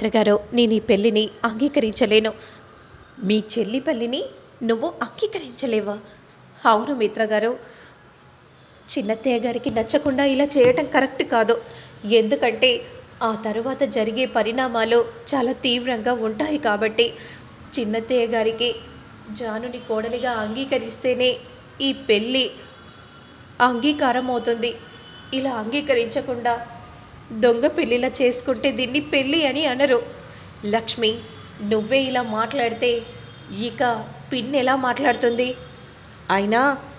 మిత్ర గారు నేను ఈ పెళ్ళిని అంగీకరించలేను మీ చెల్లి పెళ్ళిని నువ్వు అంగీకరించలేవా అవును మిత్ర గారు చిన్నత్తయ్య గారికి నచ్చకుండా ఇలా చేయటం కరెక్ట్ కాదు ఎందుకంటే ఆ తరువాత జరిగే పరిణామాలు చాలా తీవ్రంగా ఉంటాయి కాబట్టి చిన్నత్తయ్య గారికి జానుని కోడలిగా అంగీకరిస్తేనే ఈ పెళ్ళి అంగీకారం అవుతుంది ఇలా అంగీకరించకుండా దొంగ పెళ్ళిలా చేసుకుంటే దీన్ని పెళ్ళి అని అనరు లక్ష్మి నువ్వే ఇలా మాట్లాడితే ఇక పిన్ ఎలా మాట్లాడుతుంది అయినా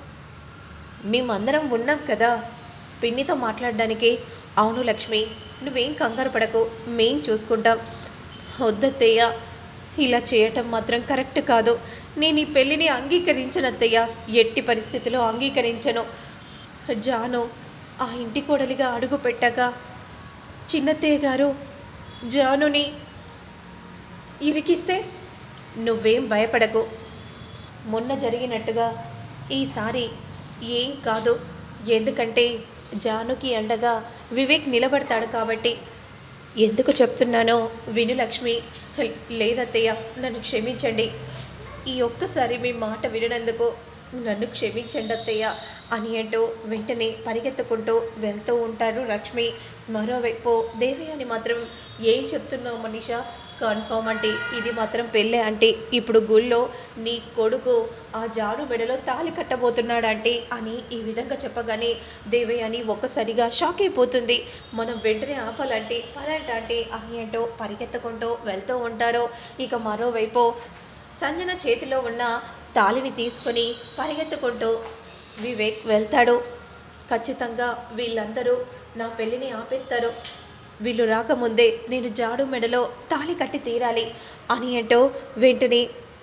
మేమందరం ఉన్నాం కదా పిన్నితో మాట్లాడడానికి అవును లక్ష్మి నువ్వేం కంగారు పడకు మేం చూసుకుంటాం వద్దత్తయ్య ఇలా చేయటం మాత్రం కరెక్ట్ కాదు నేను ఈ పెళ్ళిని అంగీకరించనత్తయ్య ఎట్టి పరిస్థితిలో అంగీకరించను జాను ఆ ఇంటి కోడలిగా అడుగు పెట్టాక చిన్నత్తయ్య గారు జానుని ఇరికిస్తే నువ్వేం భయపడకు మొన్న జరిగినట్టుగా ఈసారి ఏం కాదు ఎందుకంటే జానుకి అండగా వివేక్ నిలబడతాడు కాబట్టి ఎందుకు చెప్తున్నానో విను లక్ష్మి లేదత్తయ్య నన్ను క్షమించండి ఈ ఒక్కసారి మీ మాట విననందుకు నన్ను క్షమించండి అత్తయ్య అని అంటూ వెంటనే పరిగెత్తుకుంటూ వెళ్తూ ఉంటారు లక్ష్మి మరోవైపు దేవయాని మాత్రం ఏం చెప్తున్నావు మనీషా కన్ఫర్మ్ అంటే ఇది మాత్రం పెళ్ళే అంటే ఇప్పుడు గుళ్ళో నీ కొడుకు ఆ జాను మెడలో తాళి కట్టబోతున్నాడంటే అని ఈ విధంగా చెప్పగానే దేవయాని ఒక్కసారిగా షాక్ అయిపోతుంది మనం వెంటనే ఆపాలంటే పదంట అంటే అని అంటూ పరిగెత్తుకుంటూ వెళ్తూ ఉంటారు ఇక మరోవైపు సంజన చేతిలో ఉన్న తాళిని తీసుకొని పరిగెత్తుకుంటూ వివేక్ వెళ్తాడు ఖచ్చితంగా వీళ్ళందరూ నా పెళ్ళిని ఆపేస్తారు వీళ్ళు రాకముందే నేను జాడు మెడలో తాళి కట్టి తీరాలి అని అంటూ వెంటనే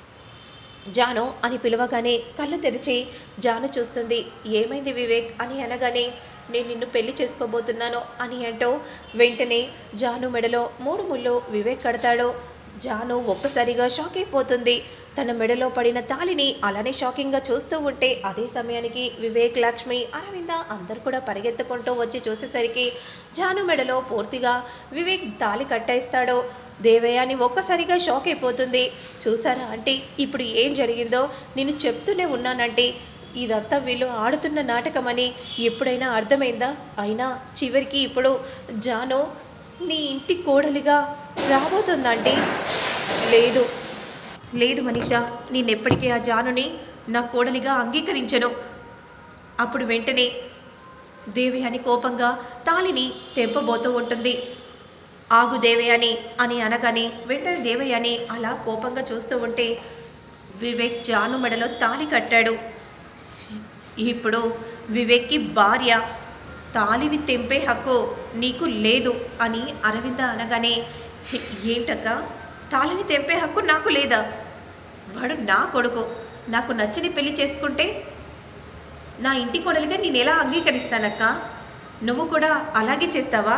జాను అని పిలవగానే కళ్ళు తెరిచి జాను చూస్తుంది ఏమైంది వివేక్ అని అనగానే నేను నిన్ను పెళ్లి చేసుకోబోతున్నాను అని అంటూ వెంటనే జాను మెడలో మూడు ముళ్ళు వివేక్ కడతాడు జాను ఒక్కసారిగా షాక్ అయిపోతుంది తన మెడలో పడిన తాలిని అలానే షాకింగ్గా చూస్తూ ఉంటే అదే సమయానికి వివేక్ లక్ష్మి అరవింద అందరు కూడా పరిగెత్తుకుంటూ వచ్చి చూసేసరికి జాను మెడలో పూర్తిగా వివేక్ తాలి కట్టేస్తాడు దేవయాని ఒక్కసారిగా షాక్ అయిపోతుంది చూసారా అంటే ఇప్పుడు ఏం జరిగిందో నేను చెప్తూనే ఉన్నానంటే ఇదంతా వీళ్ళు ఆడుతున్న నాటకమని ఎప్పుడైనా అర్థమైందా అయినా చివరికి ఇప్పుడు జాను నీ ఇంటి కోడలిగా రాబోతుందంటే లేదు లేదు మనీషా నేనెప్పటికీ ఆ జానుని నా కోడలిగా అంగీకరించను అప్పుడు వెంటనే దేవయాని కోపంగా తాలిని తెంపబోతూ ఉంటుంది ఆగు దేవయాని అని అనగానే వెంటనే దేవయాని అలా కోపంగా చూస్తూ ఉంటే వివేక్ జాను మెడలో తాలి కట్టాడు ఇప్పుడు వివేక్కి భార్య తాలిని తెంపే హక్కు నీకు లేదు అని అరవింద అనగానే "హే- ఏంటక్క తాలిని తెంపే హక్కు నాకు లేదా వాడు నా కొడుకు నాకు నచ్చని పెళ్లి చేసుకుంటే నా ఇంటి కోడలిగా నేను ఎలా అంగీకరిస్తానక్క నువ్వు కూడా అలాగే చేస్తావా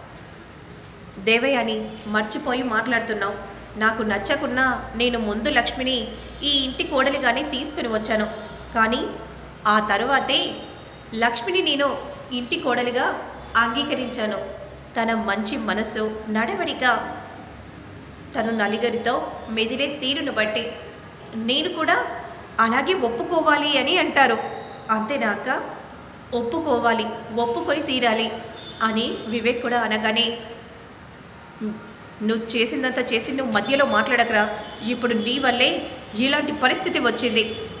దేవయాని మర్చిపోయి మాట్లాడుతున్నావు నాకు నచ్చకున్నా నేను ముందు లక్ష్మిని ఈ ఇంటి కోడలిగానే తీసుకుని వచ్చాను కానీ ఆ తరువాతే లక్ష్మిని నేను ఇంటి కోడలిగా అంగీకరించాను తన మంచి మనస్సు నడవడిక తను నలుగురితో మెదిలే తీరును బట్టి నేను కూడా అలాగే ఒప్పుకోవాలి అని అంటారు అంతేనాక ఒప్పుకోవాలి ఒప్పుకొని తీరాలి అని వివేక్ కూడా అనగానే నువ్వు చేసిందంతా చేసి నువ్వు మధ్యలో మాట్లాడకరా ఇప్పుడు నీ వల్లే ఇలాంటి పరిస్థితి వచ్చింది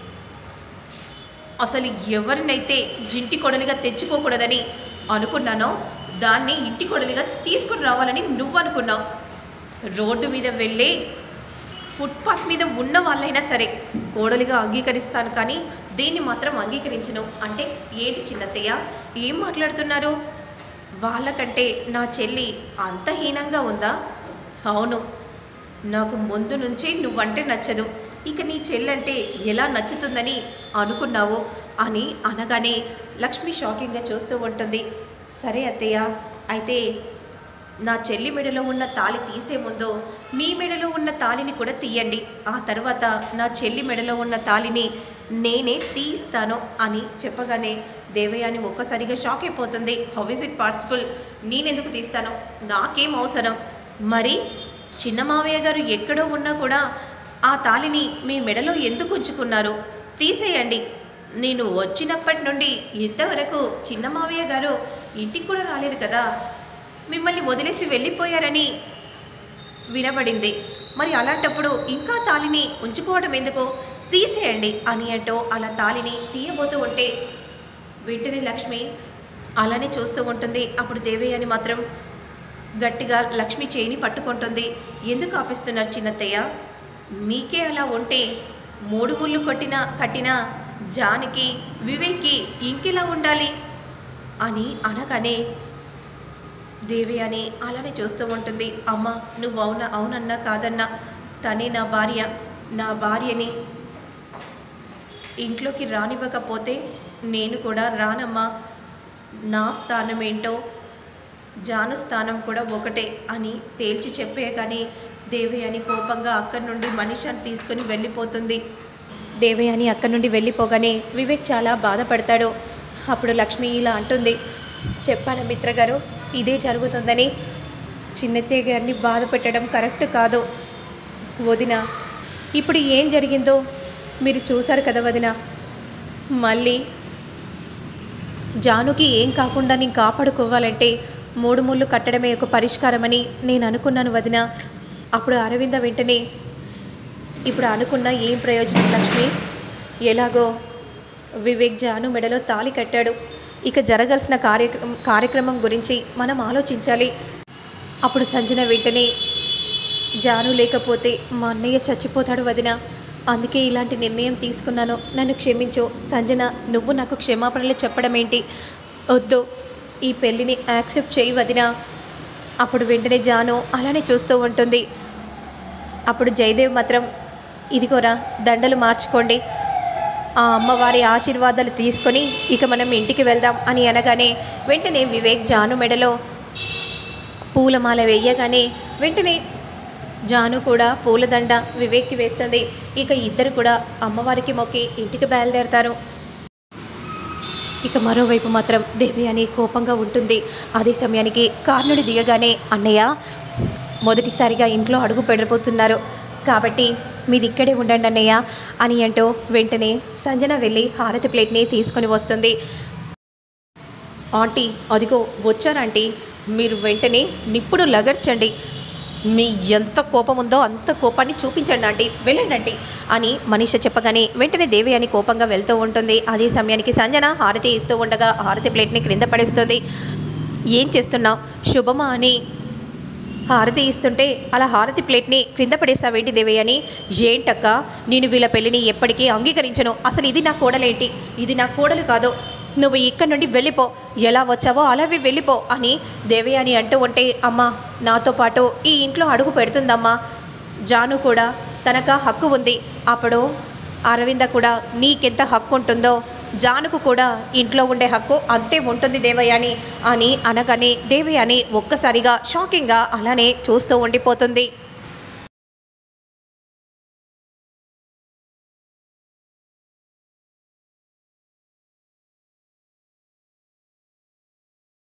అసలు ఎవరినైతే ఇంటి కొడలిగా తెచ్చుకోకూడదని అనుకున్నానో దాన్ని ఇంటి కొడలిగా తీసుకుని రావాలని నువ్వు అనుకున్నావు రోడ్డు మీద వెళ్ళే ఫుట్పాత్ మీద ఉన్న వాళ్ళైనా సరే కోడలిగా అంగీకరిస్తాను కానీ దీన్ని మాత్రం అంగీకరించను అంటే ఏంటి చిన్నత్తయ్య ఏం మాట్లాడుతున్నారు వాళ్ళకంటే నా చెల్లి అంత హీనంగా ఉందా అవును నాకు ముందు నుంచి నువ్వంటే నచ్చదు ఇక నీ చెల్లంటే ఎలా నచ్చుతుందని అనుకున్నావు అని అనగానే లక్ష్మి షాకింగ్గా చూస్తూ ఉంటుంది సరే అత్తయ్య అయితే నా చెల్లి మెడలో ఉన్న తాళి తీసే ముందు మీ మెడలో ఉన్న తాళిని కూడా తీయండి ఆ తర్వాత నా చెల్లి మెడలో ఉన్న తాళిని నేనే తీస్తాను అని చెప్పగానే దేవయాని ఒక్కసారిగా షాక్ అయిపోతుంది హౌ ఇస్ ఇట్ పాసిబుల్ నేనెందుకు తీస్తాను నాకేం అవసరం మరి చిన్న మావయ్య గారు ఎక్కడో ఉన్నా కూడా ఆ తాలిని మీ మెడలో ఎందుకు ఉంచుకున్నారు తీసేయండి నేను వచ్చినప్పటి నుండి ఇంతవరకు చిన్న మావయ్య గారు ఇంటికి కూడా రాలేదు కదా మిమ్మల్ని వదిలేసి వెళ్ళిపోయారని వినబడింది మరి అలాంటప్పుడు ఇంకా తాలిని ఉంచుకోవడం ఎందుకు తీసేయండి అని అంటూ అలా తాలిని తీయబోతూ ఉంటే వెంటనే లక్ష్మి అలానే చూస్తూ ఉంటుంది అప్పుడు దేవయ్యని మాత్రం గట్టిగా లక్ష్మి చేయిని పట్టుకుంటుంది ఎందుకు ఆపిస్తున్నారు చిన్నత్తయ్య మీకే అలా ఉంటే మూడు ముళ్ళు కొట్టిన కట్టిన జానికి వివేక్కి ఇంకెలా ఉండాలి అని అనగానే దేవి అని అలానే చూస్తూ ఉంటుంది అమ్మ నువ్వు అవునా అవునన్నా కాదన్నా తనే నా భార్య నా భార్యని ఇంట్లోకి రానివ్వకపోతే నేను కూడా రానమ్మా నా స్థానం ఏంటో జాను స్థానం కూడా ఒకటే అని తేల్చి చెప్పే కానీ దేవయాని కోపంగా అక్కడి నుండి మనిషిని తీసుకుని వెళ్ళిపోతుంది దేవయాని అక్కడి నుండి వెళ్ళిపోగానే వివేక్ చాలా బాధపడతాడు అప్పుడు లక్ష్మి ఇలా అంటుంది చెప్పాను మిత్ర గారు ఇదే జరుగుతుందని చిన్నత్తయ్య గారిని బాధ పెట్టడం కరెక్ట్ కాదు వదిన ఇప్పుడు ఏం జరిగిందో మీరు చూశారు కదా వదిన మళ్ళీ జానుకి ఏం కాకుండా నేను కాపాడుకోవాలంటే మూడు ముళ్ళు కట్టడమే ఒక పరిష్కారమని నేను అనుకున్నాను వదిన అప్పుడు అరవింద వెంటనే ఇప్పుడు అనుకున్న ఏం ప్రయోజనం లక్ష్మి ఎలాగో వివేక్ జాను మెడలో తాళి కట్టాడు ఇక జరగాల్సిన కార్యక్రమం కార్యక్రమం గురించి మనం ఆలోచించాలి అప్పుడు సంజన వెంటనే జాను లేకపోతే మా అన్నయ్య చచ్చిపోతాడు వదిన అందుకే ఇలాంటి నిర్ణయం తీసుకున్నాను నన్ను క్షమించు సంజన నువ్వు నాకు క్షమాపణలు చెప్పడం ఏంటి వద్దు ఈ పెళ్ళిని యాక్సెప్ట్ చేయి వదిన అప్పుడు వెంటనే జాను అలానే చూస్తూ ఉంటుంది అప్పుడు జయదేవ్ మాత్రం ఇదిగోరా దండలు మార్చుకోండి ఆ అమ్మవారి ఆశీర్వాదాలు తీసుకొని ఇక మనం ఇంటికి వెళ్దాం అని అనగానే వెంటనే వివేక్ జాను మెడలో పూలమాల వేయగానే వెంటనే జాను కూడా పూలదండ వివేక్కి వేస్తుంది ఇక ఇద్దరు కూడా అమ్మవారికి మొక్కి ఇంటికి బయలుదేరతారు ఇక మరోవైపు మాత్రం దేవి అని కోపంగా ఉంటుంది అదే సమయానికి కార్నుడి దిగగానే అన్నయ్య మొదటిసారిగా ఇంట్లో అడుగు పెడబోతున్నారు కాబట్టి మీరు ఇక్కడే ఉండండి అన్నయ్య అని అంటూ వెంటనే సంజన వెళ్ళి హారతి ప్లేట్ని తీసుకొని వస్తుంది ఆంటీ అదిగో వచ్చారంటీ మీరు వెంటనే నిప్పుడు లగర్చండి మీ ఎంత కోపం ఉందో అంత కోపాన్ని చూపించండి ఆంటీ వెళ్ళండి ఆంటీ అని మనీష చెప్పగానే వెంటనే దేవి అని కోపంగా వెళ్తూ ఉంటుంది అదే సమయానికి సంజన హారతి ఇస్తూ ఉండగా హారతి ప్లేట్ని క్రింద పడేస్తుంది ఏం చేస్తున్నావు శుభమా అని హారతి ఇస్తుంటే అలా హారతి ప్లేట్ని క్రింద పడేసావేంటి దేవయ్య అని ఏంటక్క నేను వీళ్ళ పెళ్ళిని ఎప్పటికీ అంగీకరించను అసలు ఇది నా కోడలేంటి ఇది నా కోడలు కాదు నువ్వు ఇక్కడి నుండి వెళ్ళిపో ఎలా వచ్చావో అలాగే వెళ్ళిపో అని దేవయ్య అని అంటూ ఉంటే అమ్మ నాతో పాటు ఈ ఇంట్లో అడుగు పెడుతుందమ్మా జాను కూడా తనక హక్కు ఉంది అప్పుడు అరవింద కూడా నీకెంత హక్కు ఉంటుందో జానుకు కూడా ఇంట్లో ఉండే హక్కు అంతే ఉంటుంది దేవయాని అని అనగానే దేవయాని ఒక్కసారిగా షాకింగ్గా అలానే చూస్తూ ఉండిపోతుంది